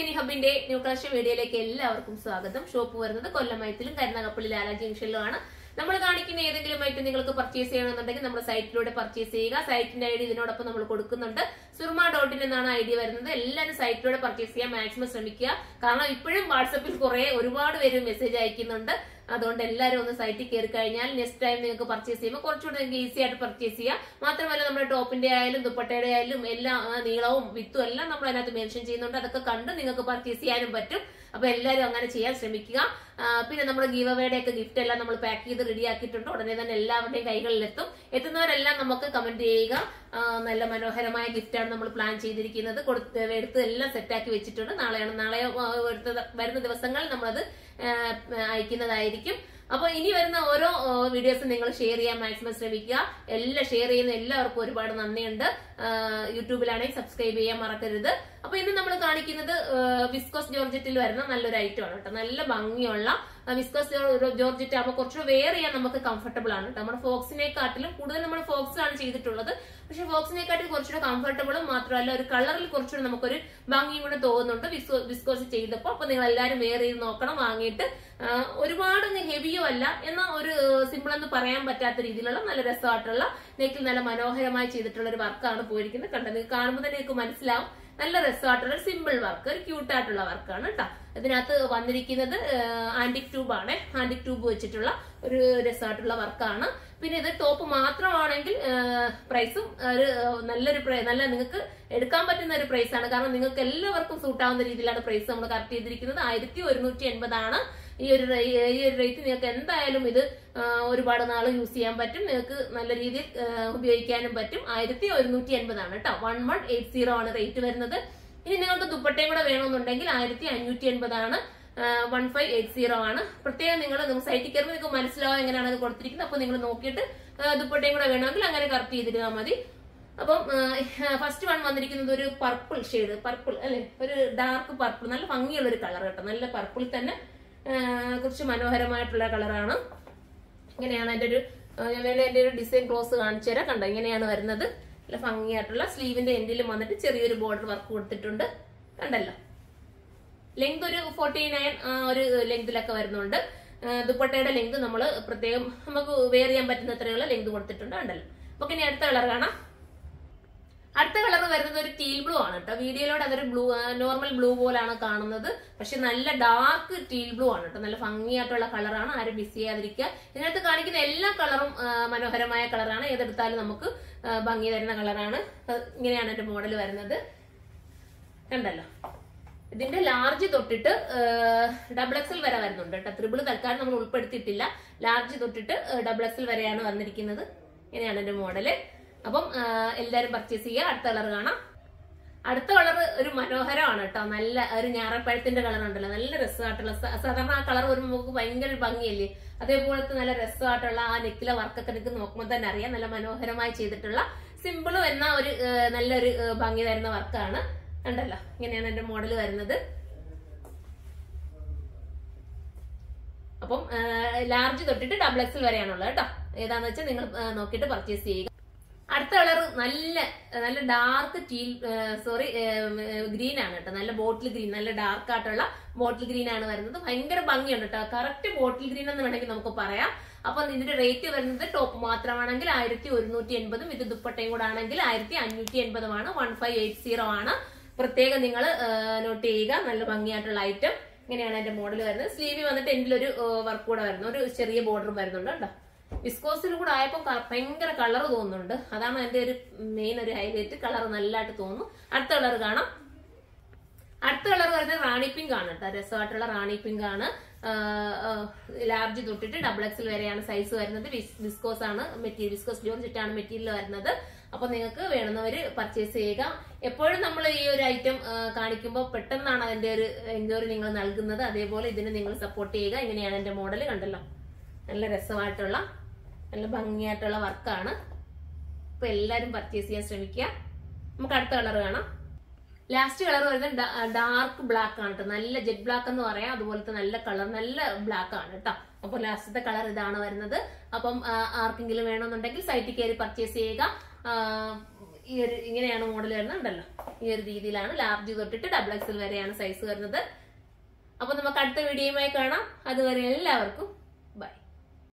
ഷെനി ഹബിന്റെ new collection വീഡിയോയിലേക്ക് എല്ലാവർക്കും സ്വാഗതം ഷോപ്പ് വരുന്നത് കൊല്ലമയത്തിലും കരുനാഗപ്പള്ളി ലാല ജംഗ്ഷനിലുമാണ് നമ്മൾ കാണിക്കുന്ന ഏതെങ്കിലും ഐറ്റം നിങ്ങൾക്ക് പർച്ചേസ് ചെയ്യണമെന്നുണ്ടെങ്കിൽ നമ്മുടെ സൈറ്റിലൂടെ പർച്ചേസ് ചെയ്യുക സൈറ്റിന്റെ ഐ ഡി ഇതിനോടൊപ്പം നമ്മൾ കൊടുക്കുന്നുണ്ട് സുർമ ഡോട്ട് ഇൻ എന്നാണ് ഐ ഡി വരുന്നത് എല്ലാവരും സൈറ്റിലൂടെ പർച്ചേസ് ചെയ്യാൻ മാക്സിമം ശ്രമിക്കുക കാരണം ഇപ്പോഴും വാട്സപ്പിൽ കുറെ ഒരുപാട് പേര് മെസ്സേജ് അയക്കുന്നുണ്ട് അതുകൊണ്ട് എല്ലാവരും ഒന്ന് സൈറ്റിൽ കയറി കഴിഞ്ഞാൽ നെക്സ്റ്റ് ടൈം നിങ്ങൾക്ക് പർച്ചേസ് ചെയ്യുമ്പോൾ കുറച്ചുകൂടെ നിങ്ങൾക്ക് ഈസി ആയിട്ട് പർച്ചേസ് ചെയ്യാം മാത്രമല്ല നമ്മുടെ ടോപ്പിന്റെ ആയാലും ദുപ്പട്ടയുടെ ആയാലും എല്ലാ ആ, നീളവും വിത്തും എല്ലാം നമ്മൾ അതിനകത്ത് മെൻഷൻ ചെയ്യുന്നുണ്ട് അതൊക്കെ കണ്ട് നിങ്ങൾക്ക് പർച്ചേസ് ചെയ്യാനും പറ്റും അപ്പൊ എല്ലാവരും അങ്ങനെ ചെയ്യാൻ ശ്രമിക്കുക ആ, പിന്നെ നമ്മുടെ ഗീവ് അവയുടെ ഒക്കെ ഗിഫ്റ്റ് എല്ലാം നമ്മൾ പാക്ക് ചെയ്ത് റെഡി ആക്കിയിട്ടുണ്ട് ഉടനെ തന്നെ എല്ലാവരുടെയും കൈകളിലെത്തും എത്തുന്നവരെല്ലാം നമുക്ക് കമന്റ് ചെയ്യുക ആ, നല്ല മനോഹരമായ ഗിഫ്റ്റാണ് നമ്മൾ പ്ലാൻ ചെയ്തിരിക്കുന്നത് കൊടുത്ത് എടുത്ത് എല്ലാം സെറ്റാക്കി വെച്ചിട്ടുണ്ട് നാളെയാണ് നാളെ ആ, എടുത്ത- വരുന്ന ദിവസങ്ങളിൽ നമ്മളത് ആ, അയക്കുന്നതായിരിക്കും അപ്പൊ ഇനി വരുന്ന ഓരോ വീഡിയോസും നിങ്ങൾ ഷെയർ ചെയ്യാൻ മാക്സിമം ശ്രമിക്കുക എല്ലാം ഷെയർ ചെയ്യുന്ന എല്ലാവർക്കും ഒരുപാട് നന്ദിയുണ്ട് ആ, യൂട്യൂബിലാണെങ്കിൽ സബ്സ്ക്രൈബ് ചെയ്യാൻ മറക്കരുത് അപ്പൊ ഇന്ന് നമ്മൾ കാണിക്കുന്നത് ആ, വിസ്കോസ് ജോർജറ്റിൽ വരുന്ന നല്ലൊരു ഐറ്റം ആണ് കേട്ടോ നല്ല ഭംഗിയുള്ള ആ, വിസ്കോസ് ജോർ- ജോർജറ്റ് ആകുമ്പോൾ കുറച്ചുകൂടെ വെയർ ചെയ്യാൻ നമുക്ക് കംഫർട്ടബിൾ ആണ് കേട്ടോ നമ്മുടെ ഫോക്സിനെക്കാട്ടിലും കൂടുതൽ നമ്മൾ ഫോക്സിലാണ് ചെയ്തിട്ടുള്ളത് പക്ഷെ ഫോക്സിനെക്കാട്ടിൽ കുറച്ചുകൂടെ കംഫർട്ടബിളും മാത്രമല്ല ഒരു കളറിൽ കുറച്ചുകൂടെ നമുക്കൊരു ഭംഗിയും കൂടെ തോന്നുന്നുണ്ട് വിസ്കോ വിസ്കോസ് ചെയ്തപ്പോൾ അപ്പൊ നിങ്ങൾ എല്ലാവരും വെയർ ചെയ്ത് നോക്കണം വാങ്ങിയിട്ട് ആ, ഒരുപാട് ഹെവിയോ അല്ല എന്നാൽ ഒരു സിമ്പിൾ എന്ന് പറയാൻ പറ്റാത്ത രീതിയിലുള്ള നല്ല രസമായിട്ടുള്ള നെക്കിൽ നല്ല മനോഹരമായി ചെയ്തിട്ടുള്ള ഒരു വർക്കാണ് പോയിരിക്കുന്നത് കണ്ടത് നിങ്ങൾക്ക് കാണുമ്പോൾ തന്നെ നിങ്ങൾക്ക് മനസ്സിലാവും നല്ല രസമായിട്ടുള്ള ഒരു സിമ്പിൾ വർക്ക് ഒരു ക്യൂട്ടായിട്ടുള്ള വർക്കാണ് കേട്ടോ ഇതിനകത്ത് വന്നിരിക്കുന്നത് ആന്റിക് ട്യൂബ് ആണ് ആന്റിക് ട്യൂബ് വെച്ചിട്ടുള്ള ഒരു രസമായിട്ടുള്ള വർക്കാണ് പിന്നെ ഇത് ടോപ്പ് മാത്രമാണെങ്കിൽ പ്രൈസും ഒരു ആ, നല്ലൊരു പ്രൈ- നല്ല നിങ്ങൾക്ക് എടുക്കാൻ പറ്റുന്ന ഒരു പ്രൈസ് ആണ് കാരണം നിങ്ങൾക്ക് എല്ലാവർക്കും സൂട്ട് ആവുന്ന രീതിയിലാണ് പ്രൈസ് നമ്മൾ കറക്റ്റ് ചെയ്തിരിക്കുന്നത് ആയിരത്തി ഒരുന്നൂറ്റി എൺപതാണ് ഈ ഒരു റേ- ഈ ഒരു റേറ്റ് നിങ്ങൾക്ക് എന്തായാലും ഇത് ആ, ഒരുപാട് നാൾ യൂസ് ചെയ്യാൻ പറ്റും നിങ്ങൾക്ക് നല്ല രീതിയിൽ ആ, ഉപയോഗിക്കാനും പറ്റും ആയിരത്തി ഒരുന്നൂറ്റി എൺപതാണ് കേട്ടോ വൺ വൺ എയ്റ്റ് സീറോ ആണ് റേറ്റ് വരുന്നത് ഇനി നിങ്ങൾക്ക് ദുപ്പട്ടയും കൂടെ വേണമെന്നുണ്ടെങ്കിൽ ആയിരത്തി അഞ്ഞൂറ്റി എൺപതാണ് വൺ ഫൈവ് എയ്റ്റ് സീറോ ആണ് പ്രത്യേകം നിങ്ങൾ സൈറ്റിൽ കയറുമ്പോൾ നിങ്ങൾക്ക് മനസ്സിലാവും എങ്ങനെയാണ് അത് കൊടുത്തിരിക്കുന്നത് അപ്പോൾ നിങ്ങൾ നോക്കിയിട്ട് ആ, ദുപ്പട്ടയും കൂടെ വേണമെങ്കിൽ അങ്ങനെ കറക്റ്റ് ചെയ്തിരുന്നാൽ മതി അപ്പം ഫസ്റ്റ് വൺ വന്നിരിക്കുന്നത് ഒരു പർപ്പിൾ ഷെയ്ഡ് പർപ്പിൾ അല്ലെ ഒരു ഡാർക്ക് പർപ്പിൾ നല്ല ഭംഗിയുള്ള ഒരു കളർ കേട്ടോ നല്ല പർപ്പിൾ തന്നെ ആ, കുറച്ച് മനോഹരമായിട്ടുള്ള കളറാണ് ഇങ്ങനെയാണ് എൻ്റെ ഒരു ആ, ഞാൻ വേണേ എൻ്റെ ഒരു ഡിസൈൻ ക്ലോസ് കാണിച്ചു തരാം കണ്ടോ ഇങ്ങനെയാണ് വരുന്നത് നല്ല ഭംഗിയായിട്ടുള്ള സ്ലീവിന്റെ എൻഡിലും വന്നിട്ട് ചെറിയൊരു ബോർഡർ വർക്ക് കൊടുത്തിട്ടുണ്ട് കണ്ടല്ലോ ലെങ്ത് ഒരു ഫോർട്ടി നയൻ ആ ഒരു ലെങ്തിലൊക്കെ വരുന്നുണ്ട് ആ, ദുപ്പട്ടയുടെ ലെങ്ത് നമ്മൾ പ്രത്യേകം നമുക്ക് വെയർ ചെയ്യാൻ പറ്റുന്ന അത്രയുള്ള ലെങ്ത് കൊടുത്തിട്ടുണ്ട് കണ്ടല്ലോ അപ്പൊ ഇനി അടുത്ത കളർ കാണാം അടുത്ത കളർ വരുന്നത് ഒരു ടീൽ ബ്ലൂ ആണ് കേട്ടോ വീഡിയോയിലൂടെ അതൊരു ബ്ലൂ നോർമൽ ബ്ലൂ പോലാണ് കാണുന്നത് പക്ഷെ നല്ല ഡാർക്ക് ടീൽ ബ്ലൂ ആണ് കേട്ടോ നല്ല ഭംഗിയായിട്ടുള്ള കളറാണ് ആരും മിസ് ചെയ്യാതിരിക്കുക ഇതിനകത്ത് കാണിക്കുന്ന എല്ലാ കളറും ആ, മനോഹരമായ കളറാണ് ഏതെടുത്താലും നമുക്ക് ആ, ഭംഗി തരുന്ന കളറാണ് അത് ഇങ്ങനെയാണ് എന്റെ മോഡൽ വരുന്നത് കണ്ടല്ലോ ഇതിന്റെ ലാർജ് തൊട്ടിട്ട് ഡബിൾ എക്സൽ വരെ വരുന്നുണ്ട് കേട്ടോ ത്രിബിൾ തൽക്കാലം നമ്മൾ ഉൾപ്പെടുത്തിയിട്ടില്ല ലാർജ് തൊട്ടിട്ട് ഡബിൾ എക്സൽ വരെയാണ് വന്നിരിക്കുന്നത് ഇങ്ങനെയാണ് എന്റെ മോഡല് അപ്പം ആ, എല്ലാരും പർച്ചേസ് ചെയ്യുക അടുത്ത കളർ കാണാം അടുത്ത കളർ ഒരു മനോഹരമാണ് കേട്ടോ നല്ല ഒരു ഞാറപ്പഴത്തിന്റെ കളർ ഉണ്ടല്ലോ നല്ല രസമായിട്ടുള്ള സ- സാധാരണ ആ കളർ വരുമ്പോൾ നമുക്ക് ഭയങ്കര ഒരു ഭംഗിയല്ലേ അതേപോലത്തെ നല്ല രസമായിട്ടുള്ള ആ നെക്കിലെ വർക്കൊക്കെ നിങ്ങൾക്ക് നോക്കുമ്പോൾ തന്നെ അറിയാം നല്ല മനോഹരമായി ചെയ്തിട്ടുള്ള സിമ്പിളും എന്ന ഒരു ആ, നല്ലൊരു ആ, ഭംഗി തരുന്ന വർക്കാണ് കണ്ടല്ലോ ഇങ്ങനെയാണ് എന്റെ മോഡൽ വരുന്നത് അപ്പം ലാർജ് തൊട്ടിട്ട് ഡബിൾ എക്സൽ വരെയാണുള്ളത് കേട്ടോ ഏതാന്ന് വെച്ചാൽ നിങ്ങൾ ആ, നോക്കിയിട്ട് പർച്ചേസ് ചെയ്യുക അടുത്ത കളർ നല്ല നല്ല ഡാർക്ക് ടീൽ സോറി ഗ്രീൻ ആണ് കേട്ടോ നല്ല ബോട്ടിൽ ഗ്രീൻ നല്ല ഡാർക്ക് ആയിട്ടുള്ള ബോട്ടിൽ ഗ്രീൻ ആണ് വരുന്നത് ഭയങ്കര ഭംഗിയുണ്ട് കേട്ടോ കറക്റ്റ് ബോട്ടിൽ ഗ്രീൻ എന്ന് വേണമെങ്കിൽ നമുക്ക് പറയാം അപ്പൊ ഇതിന്റെ റേറ്റ് വരുന്നത് ടോപ്പ് മാത്രമാണെങ്കിൽ ആയിരത്തി ഒരുന്നൂറ്റി എൺപതും ഇത് ദുപ്പട്ടയും കൂടെ ആണെങ്കിൽ ആയിരത്തി അഞ്ഞൂറ്റി എൺപതുമാണ് വൺ ഫൈവ് എയ്റ്റ് സീറോ ആണ് പ്രത്യേകം നിങ്ങൾ നോട്ട് ചെയ്യുക നല്ല ഭംഗിയായിട്ടുള്ള ഐറ്റം ഇങ്ങനെയാണ് എന്റെ മോഡൽ വരുന്നത് സ്ലീവിൽ വന്നിട്ട് എൻഡിലൊരു വർക്ക് കൂടെ വരുന്നു ഒരു ചെറിയ ബോർഡറും വരുന്നുണ്ട് കേട്ടോ വിസ്കോസിൽ കൂടെ ആയപ്പോൾ ക- ഭയങ്കര കളർ തോന്നുന്നുണ്ട് അതാണ് എന്റെ ഒരു മെയിൻ ഒരു ഹൈലൈറ്റ് കളർ നല്ലതായിട്ട് തോന്നുന്നു അടുത്ത കളർ കാണാം അടുത്ത കളർ വരുന്നത് റാണി പിങ്ക് ആണ് കേട്ടോ രസമായിട്ടുള്ള റാണി പിങ്ക് ആണ് ലാർജ് തൊട്ടിട്ട് ഡബിൾ എക്സൽ വരെയാണ് സൈസ് വരുന്നത് വിസ്- വിസ്കോസ് ആണ് മെറ്റീരിയൽ വിസ്കോസ് ജോർജറ്റ് ആണ് മെറ്റീരിയൽ വരുന്നത് അപ്പൊ നിങ്ങൾക്ക് വേണമെന്നവര് പർച്ചേസ് ചെയ്യുക എപ്പോഴും നമ്മൾ ഈ ഒരു ഐറ്റം കാണിക്കുമ്പോൾ പെട്ടെന്നാണ് അതിന്റെ ഒരു എൻക്വയറി നിങ്ങൾ നൽകുന്നത് അതേപോലെ ഇതിനെ നിങ്ങൾ സപ്പോർട്ട് ചെയ്യുക ഇങ്ങനെയാണ് എന്റെ മോഡൽ കണ്ടല്ലോ നല്ല രസമായിട്ടുള്ള നല്ല ഭംഗിയായിട്ടുള്ള വർക്കാണ് അപ്പൊ എല്ലാരും പർച്ചേസ് ചെയ്യാൻ ശ്രമിക്കുക നമുക്ക് അടുത്ത കളർ കാണാം ലാസ്റ്റ് കളർ വരുന്നത് ഡാർക്ക് ബ്ലാക്ക് ആണ് കേട്ടോ നല്ല ജെറ്റ് ബ്ലാക്ക് എന്ന് പറയാം അതുപോലത്തെ നല്ല കളർ നല്ല ബ്ലാക്ക് ആണ് കേട്ടോ അപ്പൊ ലാസ്റ്റത്തെ കളർ ഇതാണ് വരുന്നത് അപ്പം ആ, ആർക്കെങ്കിലും വേണമെന്നുണ്ടെങ്കിൽ സൈറ്റിൽ കയറി പർച്ചേസ് ചെയ്യുക ആ, ഈ ഒരു ഇങ്ങനെയാണ് മോഡൽ വരുന്നത് ഉണ്ടല്ലോ ഈ ഒരു രീതിയിലാണ് ലാർജ് തൊട്ടിട്ട് ഡബിൾ എക്സൽ വരെയാണ് സൈസ് വരുന്നത് അപ്പൊ നമുക്ക് അടുത്ത വീഡിയോയുമായി കാണാം അതുവരെ എല്ലാവർക്കും